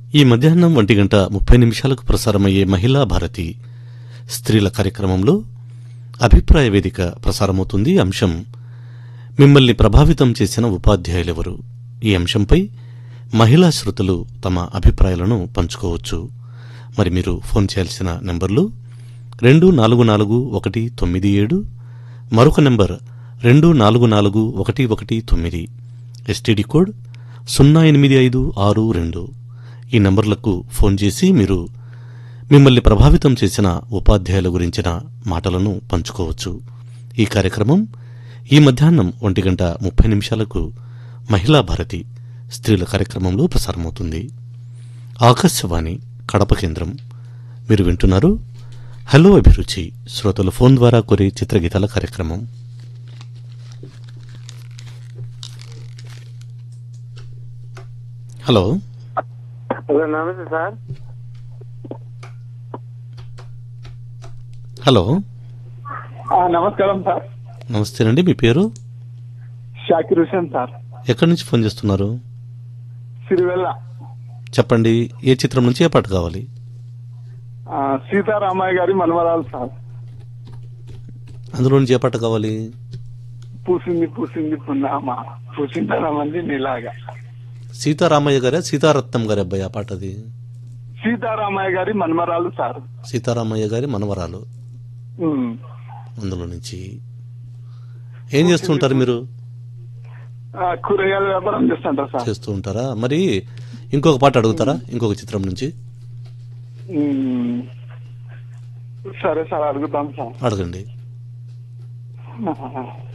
ఈ మధ్యాహ్నం ఒంటి గంట ముప్పై నిమిషాలకు ప్రసారమయ్యే మహిళా భారతి స్త్రీల కార్యక్రమంలో అభిప్రాయ వేదిక ప్రసారమవుతుంది అంశం మిమ్మల్ని ప్రభావితం చేసిన ఉపాధ్యాయులెవరు ఈ అంశంపై మహిళా శ్రోతలు తమ అభిప్రాయాలను పంచుకోవచ్చు మరి మీరు ఫోన్ చేయాల్సిన నెంబర్లు రెండు నాలుగు నాలుగు ఒకటి తొమ్మిది ఏడు మరొక నెంబర్ రెండు నాలుగు నాలుగు ఒకటి ఒకటి తొమ్మిది ఎస్టీడీ కోడ్ సున్నా ఎనిమిది ఐదు ఆరు రెండు ఈ నంబర్లకు ఫోన్ చేసి మీరు మిమ్మల్ని ప్రభావితం చేసిన ఉపాధ్యాయుల గురించిన మాటలను పంచుకోవచ్చు ఈ కార్యక్రమం ఈ మధ్యాహ్నం ఒంటి గంట ముప్పై నిమిషాలకు మహిళా భారతి స్త్రీల కార్యక్రమంలో ప్రసారమవుతుంది ఆకాశవాణి కడప కేంద్రం మీరు వింటున్నారు హలో అభిరుచి శ్రోతలు ఫోన్ ద్వారా కోరే చిత్రగీతాల కార్యక్రమం హలో హలో నమస్తే సార్ హలో ఆ, నమస్కారం సార్ నమస్తేనండి మీ పేరు షాకిర్ హుసేన్ సార్ ఎక్కడి నుంచి ఫోన్ చేస్తున్నారు సిరివెల్ల చెప్పండి ఏ చిత్రం నుంచి ఏ పాట కావాలి ఆ, సీతారామయ్య గారి మనవరాలు సార్ అందులో నుంచి ఏ పాట కావాలి పూసింది పూసింది పున్నామా పూసిందనమంది నీలాగా సీతారామయ్య గారే సీతారత్నం గారి అబ్బాయి ఆ పాట అది సీతారామయ్య గారి మనవరాలు సార్ సీతారామయ్య గారి మనవరాలు ఉమ్. అందులో నుంచి ఏం చేస్తుంటారు మీరు ఆ, కూరగాయల వ్యాపారం చేస్తుంటారు సార్ చేస్తూ ఉంటారా మరి ఇంకొక పాట అడుగుతారా ఇంకొక చిత్రం నుంచి ఉమ్. సరే సార్ అడుగుతాం సార్ అడగండి